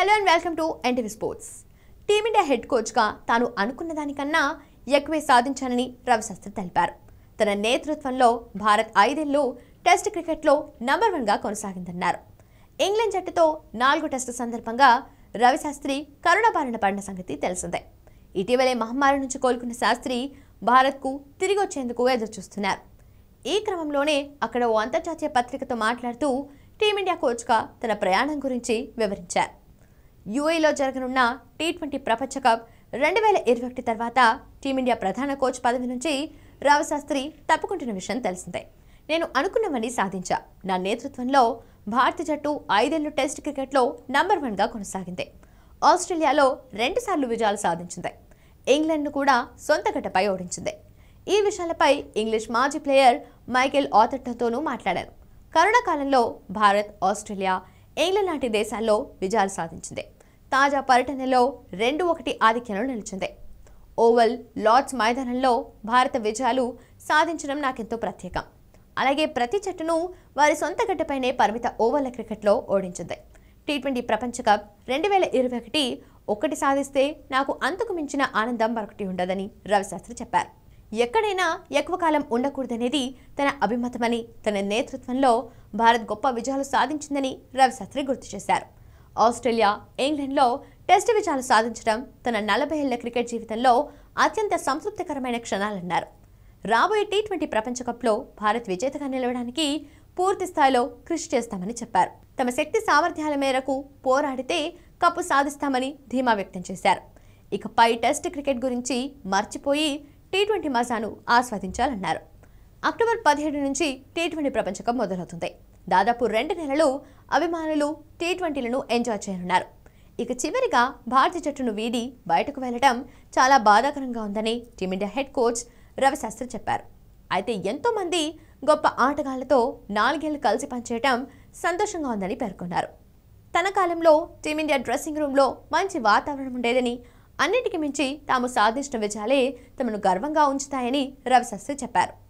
hello and welcome to NTV sports team India head కోచ్గా తాను అనుకున్న దానికన్నా ఎక్కువే సాధించానని రవిశాస్త్రి తెలిపారు తన నేతృత్వంలో భారత్ ఐదేళ్లు టెస్ట్ క్రికెట్లో నంబర్ వన్గా కొనసాగిందన్నారు ఇంగ్లాండ్ జట్టుతో నాలుగు టెస్టు సందర్భంగా రవిశాస్త్రి కరుణ బారిన పడిన సంగతి తెలిసిందే ఇటీవలే మహమ్మారి నుంచి కోలుకున్న శాస్త్రి భారత్కు తిరిగి వచ్చేందుకు ఎదురుచూస్తున్నారు ఈ క్రమంలోనే అక్కడ ఓ అంతర్జాతీయ పత్రికతో మాట్లాడుతూ టీమిండియా కోచ్గా తన ప్రయాణం గురించి వివరించారు యుఏలో జరగనున్న టీ ట్వంటీ ప్రపంచ కప్ రెండు వేల ఇరవై ఒకటి తర్వాత టీమిండియా ప్రధాన కోచ్ పదవి నుంచి రావశాస్త్రి తప్పుకుంటున్న విషయం తెలిసిందే నేను అనుకున్నవన్నీ సాధించా నా నేతృత్వంలో భారత జట్టు ఐదేళ్లు టెస్ట్ క్రికెట్లో నంబర్ వన్గా కొనసాగింది ఆస్ట్రేలియాలో రెండుసార్లు విజయాలు సాధించింది ఇంగ్లాండ్ను కూడా సొంత గడ్డపై ఓడించింది ఈ విషయాలపై ఇంగ్లీష్ మాజీ ప్లేయర్ మైకేల్ ఆథర్టతోనూ మాట్లాడారు కరోనా కాలంలో భారత్ ఆస్ట్రేలియా ఇంగ్లాండ్ లాంటి దేశాల్లో విజయాలు సాధించింది తాజా పర్యటనలో రెండు ఒకటి ఆధిక్యంలో నిలిచింది ఓవల్ లార్డ్స్ మైదానంలో భారత విజయాలు సాధించడం నాకెంతో ప్రత్యేకం అలాగే ప్రతి జట్టును వారి సొంత గడ్డపైనే పరిమిత ఓవర్ల క్రికెట్లో ఓడించింది టీ ట్వంటీ ప్రపంచ కప్ రెండు వేల ఇరవై ఒకటి ఒకటి సాధిస్తే నాకు అంతకు మించిన ఆనందం మరొకటి ఉండదని రవిశాస్త్రి చెప్పారు ఎక్కడైనా ఎక్కువ కాలం ఉండకూడదనేది తన అభిమతమని తన నేతృత్వంలో భారత్ గొప్ప విజయాలు సాధించిందని రవిశాస్త్రి గుర్తు చేశారు ఆస్ట్రేలియా ఇంగ్లాండ్లో టెస్ట్ విజయాలు సాధించడం తన నలభై ఏళ్ల క్రికెట్ జీవితంలో అత్యంత సంతృప్తికరమైన క్షణాలన్నారు రాబోయే టీ ట్వంటీ ప్రపంచ కప్లో భారత్ విజేతగా నిలవడానికి పూర్తి స్థాయిలో కృషి చేస్తామని చెప్పారు తమ శక్తి సామర్థ్యాల మేరకు పోరాడితే కప్పు సాధిస్తామని ధీమా వ్యక్తం చేశారు ఇకపై టెస్ట్ క్రికెట్ గురించి మర్చిపోయి టీ ట్వంటీ మజాను ఆస్వాదించాలన్నారు అక్టోబర్ పదిహేడు నుంచి టీ ట్వంటీ ప్రపంచ కప్ మొదలవుతుంది దాదాపు రెండు నెలలు అభిమానులు టీ ట్వంటీలను ఎంజాయ్ చేయనున్నారు ఇక చివరిగా భారత జట్టును వీడి బయటకు వెళ్లడం చాలా బాధాకరంగా ఉందని టీమిండియా హెడ్ కోచ్ రవిశాస్త్రి చెప్పారు అయితే ఎంతో మంది గొప్ప ఆటగాళ్లతో నాలుగేళ్లు కలిసి పనిచేయటం సంతోషంగా ఉందని పేర్కొన్నారు తన కాలంలో టీమిండియా డ్రెస్సింగ్ రూమ్లో మంచి వాతావరణం ఉండేదని అన్నిటికీ మించి తాము సాధించిన విజయాలే తమను గర్వంగా ఉంచుతాయని రవిశాస్త్రి చెప్పారు